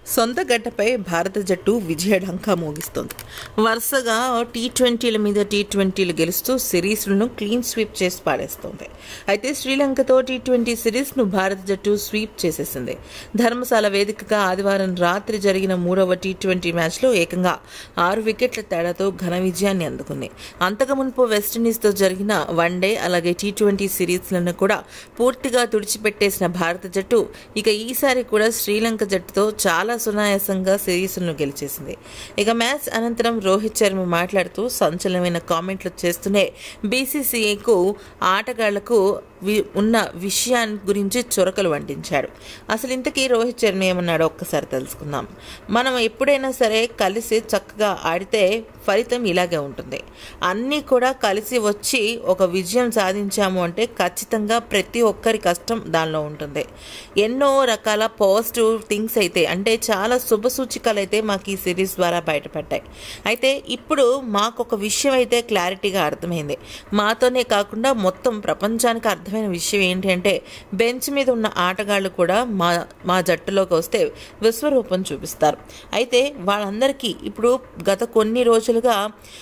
సొంత గడ్డపై భారత జట్టు విజయఢంకా మోగిస్తోంది వరుసగా టీ ట్వంటీల మీద టీ ట్వంటీలు గెలుస్తూ సిరీస్లను క్లీన్ స్వీప్ చేసి పాడేస్తోంది అయితే శ్రీలంకతో టీ ట్వంటీ సిరీస్ను భారత జట్టు స్వీప్ చేసేసింది ధర్మశాల వేదికగా ఆదివారం రాత్రి జరిగిన మూడవ టీ ట్వంటీ మ్యాచ్లో ఏకంగా ఆరు వికెట్ల తేడాతో ఘన విజయాన్ని అందుకుంది అంతకు మునుపు వెస్టిండీస్తో జరిగిన వన్డే అలాగే టీ ట్వంటీ సిరీస్లను కూడా పూర్తిగా తుడిచిపెట్టేసిన భారత జట్టు ఇక ఈసారి కూడా శ్రీలంక జట్టుతో చాలా సునాయాసంగా సిరీస్ను గెలిచేసింది ఇక మ్యాచ్ అనంతరం రోహిత్ శర్మ మాట్లాడుతూ సంచలనమైన కామెంట్లు చేస్తూనే బీసీసీఐకు ఆటగాళ్లకు వి- ఉన్న విషయాన్ని గురించి చొరకలు వంటించాడు అసలు ఇంతకీ రోహిత్ శర్మ ఏమన్నాడో ఒక్కసారి తెలుసుకుందాం మనం ఎప్పుడైనా సరే కలిసి చక్కగా ఆడితే ఫలితం ఇలాగే ఉంటుంది అన్నీ కూడా కలిసి వచ్చి ఒక విజయం సాధించాము అంటే ఖచ్చితంగా ప్రతి ఒక్కరి కష్టం దానిలో ఉంటుంది ఎన్నో రకాల పాజిటివ్ థింగ్స్ అయితే అంటే చాలా శుభ సూచికలు అయితే మాకు ఈ సిరీస్ ద్వారా బయటపడ్డాయి అయితే ఇప్పుడు మాకు ఒక విషయం అయితే క్లారిటీగా అర్థమైంది మాతోనే కాకుండా మొత్తం ప్రపంచానికి అర్థమైన విషయం ఏంటి అంటే బెంచ్ మీద ఉన్న ఆటగాళ్ళు కూడా మా మా జట్టులోకి వస్తే విశ్వరూపం చూపిస్తారు అయితే వాళ్ళందరికీ ఇప్పుడు గత కొన్ని రోజులుగా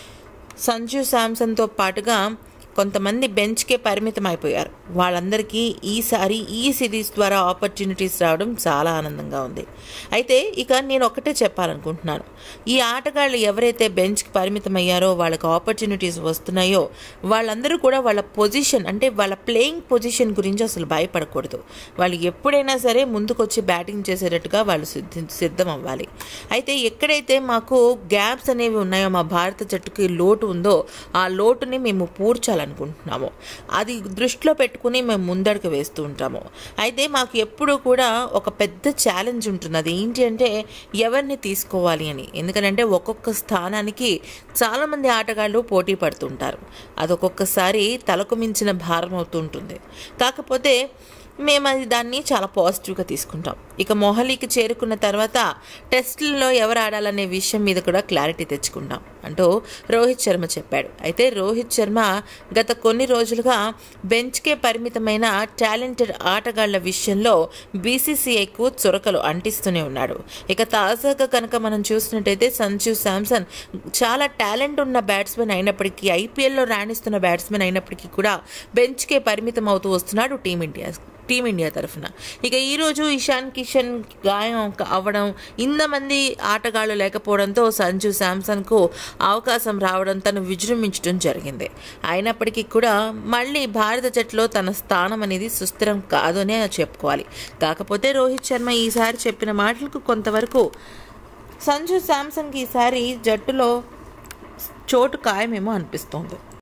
సంజు శాంసన్తో పాటుగా కొంతమంది బెంచ్కే పరిమితం అయిపోయారు వాళ్ళందరికీ ఈసారి ఈ సిరీస్ ద్వారా ఆపర్చునిటీస్ రావడం చాలా ఆనందంగా ఉంది అయితే ఇక నేను ఒకటే చెప్పాలనుకుంటున్నాను ఈ ఆటగాళ్ళు ఎవరైతే బెంచ్కి పరిమితం అయ్యారో వాళ్ళకి ఆపర్చునిటీస్ వస్తున్నాయో వాళ్ళందరూ కూడా వాళ్ళ పొజిషన్ అంటే వాళ్ళ ప్లేయింగ్ పొజిషన్ గురించి అసలు భయపడకూడదు వాళ్ళు ఎప్పుడైనా సరే ముందుకొచ్చి బ్యాటింగ్ చేసేటట్టుగా వాళ్ళు సిద్ధ సిద్ధం అవ్వాలి అయితే ఎక్కడైతే మాకు గ్యాప్స్ అనేవి ఉన్నాయో మా భారత జట్టుకి లోటు ఉందో ఆ లోటుని మేము పూడ్చాలనుకుంటున్నాము అది దృష్టిలో పెట్టుకుని మేము ముందడుగు వేస్తూ ఉంటాము అయితే మాకు ఎప్పుడు కూడా ఒక పెద్ద ఛాలెంజ్ ఉంటుంది అది ఏంటి అంటే ఎవరిని తీసుకోవాలి అని ఎందుకంటే ఒక్కొక్క స్థానానికి చాలామంది ఆటగాళ్ళు పోటీ పడుతుంటారు అది ఒక్కొక్కసారి తలకు మించిన భారం అవుతుంటుంది కాకపోతే మేము అది దాన్ని చాలా పాజిటివ్గా తీసుకుంటాం ఇక మొహాలీకి చేరుకున్న తర్వాత టెస్టులలో ఎవరు ఆడాలనే విషయం మీద కూడా క్లారిటీ తెచ్చుకుంటాం అంటూ రోహిత్ శర్మ చెప్పాడు అయితే రోహిత్ శర్మ గత కొన్ని రోజులుగా బెంచ్కే పరిమితమైన టాలెంటెడ్ ఆటగాళ్ల విషయంలో బీసీసీఐకు చొరకలు అంటిస్తూనే ఉన్నాడు ఇక తాజాగా కనుక మనం చూసినట్టయితే సంజు శాంసన్ చాలా టాలెంట్ ఉన్న బ్యాట్స్మెన్ అయినప్పటికీ ఐపీఎల్లో రాణిస్తున్న బ్యాట్స్మెన్ అయినప్పటికీ కూడా బెంచ్కే పరిమితం అవుతూ వస్తున్నాడు టీమిండియా టీమిండియా తరఫున ఇక ఈరోజు ఇషాన్ కిషన్ గాయం అవ్వడం ఇంతమంది ఆటగాళ్లు లేకపోవడంతో సంజు శాంసన్కు అవకాశం రావడం తను విజృంభించడం జరిగింది అయినప్పటికీ కూడా మళ్ళీ భారత జట్టులో తన స్థానం అనేది సుస్థిరం కాదు అనే చెప్పుకోవాలి కాకపోతే రోహిత్ శర్మ ఈసారి చెప్పిన మాటలకు కొంతవరకు సంజు శాంసన్కి ఈసారి జట్టులో చోటు ఖాయమేమో అనిపిస్తోంది